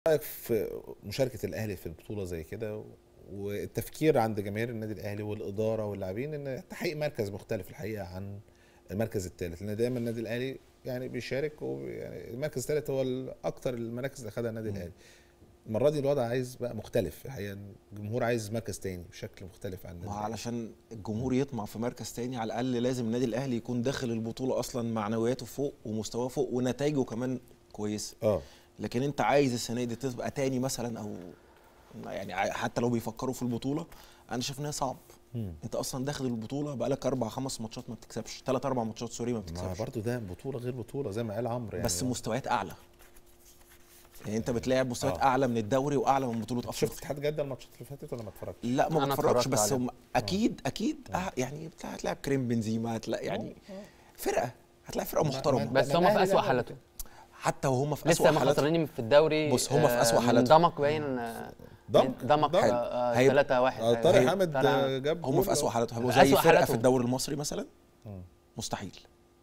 رايك في مشاركه الاهلي في البطوله زي كده والتفكير عند جماهير النادي الاهلي والاداره واللاعبين ان تحقيق مركز مختلف الحقيقه عن المركز الثالث لان دايما النادي الاهلي يعني بيشارك ويعني المركز الثالث هو اكثر المراكز اللي خدها النادي الاهلي المره دي الوضع عايز بقى مختلف الحقيقه الجمهور عايز مركز تاني بشكل مختلف عن النادي ما الأهلي. علشان الجمهور يطمع في مركز تاني على الاقل لازم النادي الاهلي يكون داخل البطوله اصلا معنوياته فوق ومستواه فوق ونتائجه كمان كويسه اه لكن انت عايز السنه دي تبقى تاني مثلا او يعني ع- حتى لو بيفكروا في البطوله انا شايف ان هي صعب مم. انت اصلا داخل البطوله بقالك اربع خمس ماتشات ما بتكسبش ثلاث اربع ماتشات سوري ما ما بتكسبش برضه ده بطوله غير بطوله زي ما قال عمرو يعني بس مستويات اعلى يعني انت بتلاعب مستويات آه. اعلى من الدوري واعلى من بطوله شفت افريقيا اتحاد جده الماتشات اللي فاتت ولا ما اتفرجتش؟ لا ما أنا بتفرجش اتفرجت بس عليه. هم اكيد اكيد آه يعني بتاع- هتلاعب كريم بنزيما هتلاقي يعني فرقه هتلاقي فرقه محترمه ما- بس ما هم في الأهلي اسوء ده حالاته حتى وهم في لسه اسوء ما حالاتهم خسرانين في الدوري بص، هم في أسوأ من حالاتهم. دمك باين آه، دمك؟ دمك دمك. هيبقى- 3 1 آه، طارق حامد آه، جاب هم جول. في اسوء حالاتهم هيبقوا في زي أسوأ فرقه في حالاتهم. الدوري المصري مثلا مم. مستحيل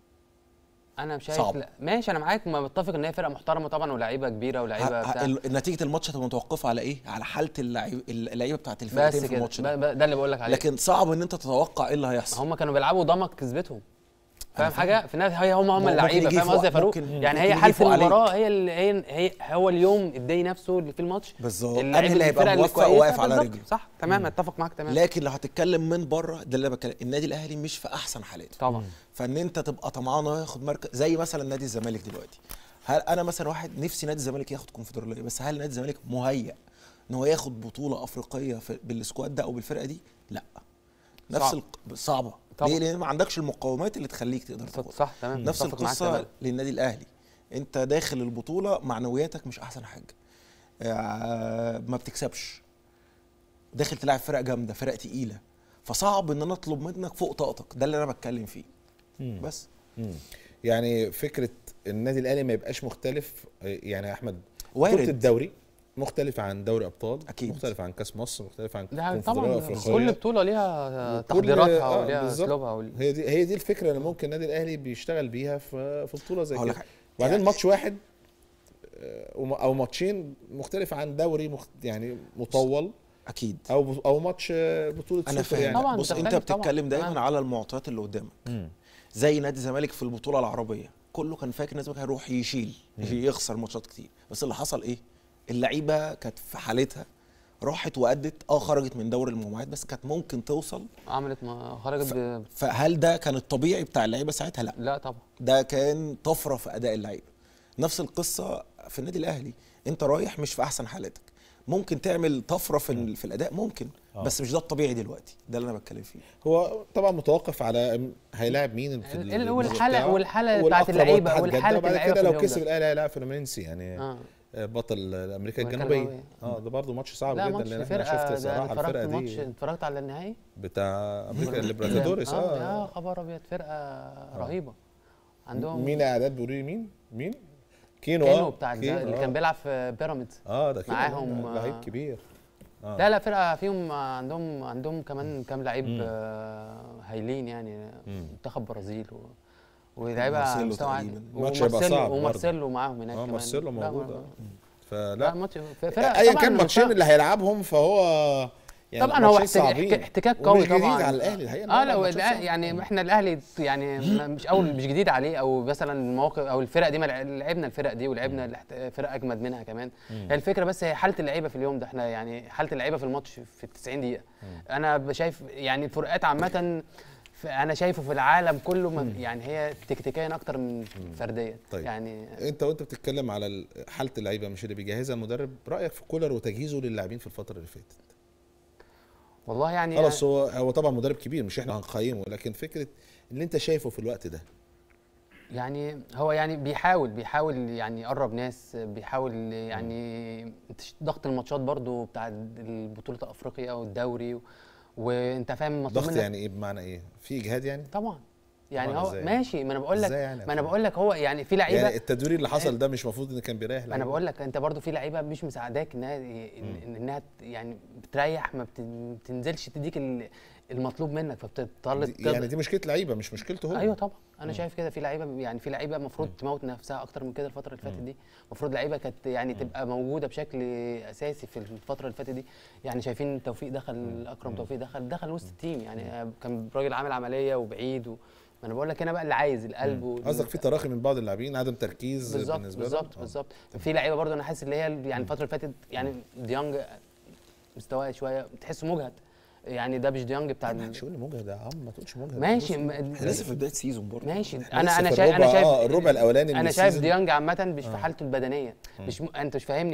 انا شايف صعب. لا ماشي انا معاك ما بتفق ان هي فرقه محترمه طبعا ولاعيبه كبيره ولاعيبه ه- بتاع ال- نتيجه الماتش هتبقى متوقفه على ايه على حاله اللعيب اللعيبه بتاعت الفرقتين بس في كده الماتش ب- ده ب- ده اللي بقول لك عليه لكن صعب ان انت تتوقع ايه اللي هيحصل هم كانوا بيلعبوا ضمك كسبتهم فاهم فاهم. حاجه في النهايه هي هم ما هم هو اللعيبه ممكن يجي فاهم قصدي يا فوق- فاروق ممكن- يعني ممكن هي يجي حاله فوق عليك. المباراه هي اللي هي, هي هو اليوم الداي نفسه اللي في الماتش بالظبط اللعيب انهي اللي هيبقى الفرقة موفق كويسة واقف على بالظبط. رجله صح تمام اتفق معاك تمام لكن لو هتتكلم من بره ده اللي انا بتكلم النادي الاهلي مش في احسن حالاته طبعا فان انت تبقى طمعان إنه ياخد مركز زي مثلا نادي الزمالك دلوقتي هل انا مثلا واحد نفسي نادي الزمالك ياخد كونفدراليه بس هل نادي الزمالك مهيأ ان هو ياخد بطوله افريقيه في بالسكواد ده او بالفرقه دي لا نفس صعب. الق... صعبه طبعا. ليه لان ما عندكش المقومات اللي تخليك تقدر تاخد صح تمام نفس متفق معاك القصه تمام. للنادي الاهلي انت داخل البطوله معنوياتك مش احسن حاجه آه، ما بتكسبش داخل تلعب فرق جامده فرق تقيله فصعب ان انا اطلب منك فوق طاقتك ده اللي انا بتكلم فيه مم. بس مم. يعني فكره النادي الاهلي ما يبقاش مختلف يعني يا احمد وارد. بطوله الدوري مختلفه عن دوري ابطال أكيد. مختلفه عن كاس مصر مختلفه عن ده كونفدرالية طبعا أفريقية. كل بطوله ليها وكل- تقديراتها آه، وليها بالظبط. اسلوبها ول- هي دي هي دي الفكره اللي ممكن النادي الاهلي بيشتغل بيها في في بطوله زي هقول كده لك وبعدين يعني- ماتش واحد آه، وم- او ماتشين مختلف عن دوري مخت يعني مطول اكيد او او ماتش آه، بطوله انا سوبر فاهم يعني طبعاً بص انت متختلف طبعاً. بتتكلم دايما تمام. على المعطيات اللي قدامك مم. زي نادي الزمالك في البطوله العربيه كله كان فاكر نادي الزمالك هيروح يشيل يخسر ماتشات كتير بس اللي حصل ايه اللعيبه كانت في حالتها راحت وادت اه خرجت من دوري المجموعات بس كانت ممكن توصل عملت ما خرجت ب... فهل ده كان الطبيعي بتاع اللعيبه ساعتها لا لا طبعا ده كان طفره في اداء اللعيبه نفس القصه في النادي الاهلي انت رايح مش في احسن حالاتك ممكن تعمل طفره في, ال- في الاداء ممكن آه. بس مش ده الطبيعي دلوقتي ده اللي انا بتكلم فيه هو طبعا متوقف على هيلاعب مين في ال- ال- والحالة- الماتش والحالة بتاعه. بتاعت والأقرب اللعيبة اتحاد والحالة جدة. وبعد اللعيبة كده في لو اليوم كسب ده. الاهلي هيلاعب فلومينسي يعني اه آه، بطل امريكا أمريكا الجنوبيه الجنوبية. اه ده برضه ماتش صعب لا جدا ماتش لان احنا فرقه شفت ده صراحه اتفرجت الفرقه ماتش دي اتفرجت على النهائي بتاع امريكا الليبراتادوريس اه اه يا خبر ابيض فرقه رهيبه عندهم مين اعداد بيقولوا لي مين؟ مين؟ كينو كانوا اه بتاع الز- كينو، اللي آه. كان بيلعب في بيراميدز اه ده كينو معاهم، ده لعيب آه. كبير آه. لا لا فرقه فيهم عندهم عندهم كمان كام لعيب مم. آه، هايلين يعني مم. منتخب برازيل و... ولاعيبه على مارسيلو مستوى عالي تقريباً. الماتش هيبقى ومارسيلو- صعب برضه. ومارسيلو معاهم هناك اه كمان مارسيلو لا، موجود ما- آه. لا فلا ماتش فرقه ايا طبعاً كان الماتشين مستوى- اللي هيلعبهم فهو يعني طبعا هو ماتشين احتكاك, صعبين. احتكاك قوي ومش جديد طبعا على الاهلي الحقيقه إن اه هو لعب لو ماتشات الأهلي- صعبة. يعني احنا الاهلي يعني م- مش اول مش جديد عليه او مثلا المواقف او الفرق دي ما لع- لعبنا الفرق دي ولعبنا الاحت- فرق اجمد منها كمان هي الفكره بس هي حاله اللعيبه في اليوم ده احنا يعني حاله اللعيبه في الماتش في ال 90 دقيقه انا شايف يعني الفروقات عامه ف- انا شايفه في العالم كله ما- يعني هي تكتيكيا اكتر من فرديا طيب. يعني انت وانت بتتكلم على ال- حاله اللعيبه مش اللي بيجهزها المدرب رايك في كولر وتجهيزه للاعبين في الفتره اللي فاتت والله يعني خلاص هو هو طبعا مدرب كبير مش احنا هنقيمه لكن فكره اللي انت شايفه في الوقت ده يعني هو يعني بيحاول بيحاول يعني يقرب ناس بيحاول يعني ضغط الماتشات برضو بتاع بطولة افريقيا والدوري و... وانت فاهم مطلوب ضغط منك يعني ايه بمعنى ايه في اجهاد يعني طبعا يعني طبعاً هو إزاي؟ ماشي ما انا بقول لك إزاي يعني ما انا أفهم؟ بقول لك هو يعني في لعيبه يعني التدوير اللي حصل ده مش المفروض ان كان بيريح ما انا لعيبة؟ بقول لك انت برضو في لعيبه مش مساعداك انها إن- انها ت- يعني بتريح ما بت- بتنزلش تديك ال- المطلوب منك فبتضطر دي يعني دي مشكله لعيبه مش مشكلته هو ايوه طبعا انا شايف كده في لعيبه يعني في لعيبه المفروض تموت نفسها اكتر من كده الفتره اللي فاتت دي المفروض لعيبه كانت يعني تبقى موجوده بشكل اساسي في الفتره اللي فاتت دي يعني شايفين توفيق دخل اكرم توفيق دخل دخل وسط التيم يعني كان راجل عامل عمليه وبعيد و... ما انا بقول لك هنا بقى اللي عايز القلب وال- قصدك في تراخي من بعض اللاعبين عدم تركيز بالظبط بالنسبه لهم؟ بالظبط آه. بالظبط في لعيبه برضه انا حاسس اللي هي يعني الفتره اللي فاتت يعني ديانج مستواه شويه تحسه مجهد يعني ده مش ديانج بتاع ما ال- حدش يقول لي مجهد يا عم ما تقولش مجهد ماشي بص، م- احنا لسه في بدايه سيزون برضه ماشي إحنا انا لسه انا في شايف انا الربع- شايف آه، الربع الأولاني من انا شايف السيزون. ديانج عامه مش في حالته البدنيه مش م... انت مش فاهمني